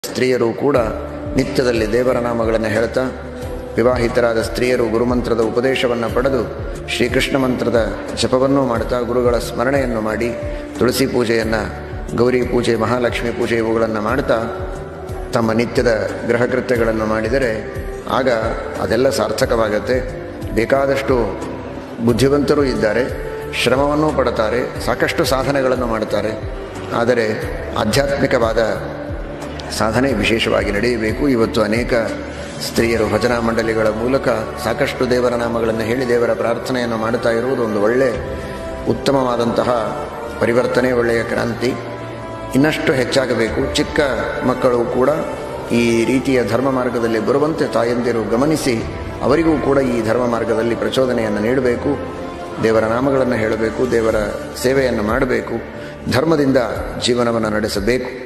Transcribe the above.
ಸ್ತ್ರೀಯರು ಕೂಡ ನಿತ್ಯದಲ್ಲಿ ದೇವರ ನಾಮಗಳನ್ನು ಹೇಳ್ತಾ ವಿವಾಹಿತರಾದ ಸ್ತ್ರೀಯರು ಗುರುಮಂತ್ರದ ಉಪದೇಶವನ್ನು ಪಡೆದು ಶ್ರೀಕೃಷ್ಣ ಮಂತ್ರದ ಜಪವನ್ನು ಮಾಡ್ತಾ ಗುರುಗಳ ಸ್ಮರಣೆಯನ್ನು ಮಾಡಿ ತುಳಸಿ ಪೂಜೆಯನ್ನು ಗೌರಿ ಪೂಜೆ ಮಹಾಲಕ್ಷ್ಮಿ ಪೂಜೆ ಇವುಗಳನ್ನು ಮಾಡ್ತಾ ತಮ್ಮ ನಿತ್ಯದ ಗೃಹಕೃತ್ಯಗಳನ್ನು ಮಾಡಿದರೆ ಆಗ ಅದೆಲ್ಲ ಸಾರ್ಥಕವಾಗತ್ತೆ ಬೇಕಾದಷ್ಟು ಬುದ್ಧಿವಂತರೂ ಇದ್ದಾರೆ ಶ್ರಮವನ್ನೂ ಪಡ್ತಾರೆ ಸಾಕಷ್ಟು ಸಾಧನೆಗಳನ್ನು ಮಾಡ್ತಾರೆ ಆದರೆ ಆಧ್ಯಾತ್ಮಿಕವಾದ ಸಾಧನೆ ವಿಶೇಷವಾಗಿ ನಡೆಯಬೇಕು ಇವತ್ತು ಅನೇಕ ಸ್ತ್ರೀಯರು ಭಜನಾ ಮಂಡಳಿಗಳ ಮೂಲಕ ಸಾಕಷ್ಟು ದೇವರ ನಾಮಗಳನ್ನು ಹೇಳಿ ದೇವರ ಪ್ರಾರ್ಥನೆಯನ್ನು ಮಾಡುತ್ತಾ ಇರುವುದು ಒಂದು ಒಳ್ಳೆ ಉತ್ತಮವಾದಂತಹ ಪರಿವರ್ತನೆ ಒಳ್ಳೆಯ ಕ್ರಾಂತಿ ಇನ್ನಷ್ಟು ಹೆಚ್ಚಾಗಬೇಕು ಚಿಕ್ಕ ಮಕ್ಕಳು ಕೂಡ ಈ ರೀತಿಯ ಧರ್ಮ ಮಾರ್ಗದಲ್ಲಿ ಬರುವಂತೆ ತಾಯಂದಿರು ಗಮನಿಸಿ ಅವರಿಗೂ ಕೂಡ ಈ ಧರ್ಮ ಮಾರ್ಗದಲ್ಲಿ ಪ್ರಚೋದನೆಯನ್ನು ನೀಡಬೇಕು ದೇವರ ನಾಮಗಳನ್ನು ಹೇಳಬೇಕು ದೇವರ ಸೇವೆಯನ್ನು ಮಾಡಬೇಕು ಧರ್ಮದಿಂದ ಜೀವನವನ್ನು ನಡೆಸಬೇಕು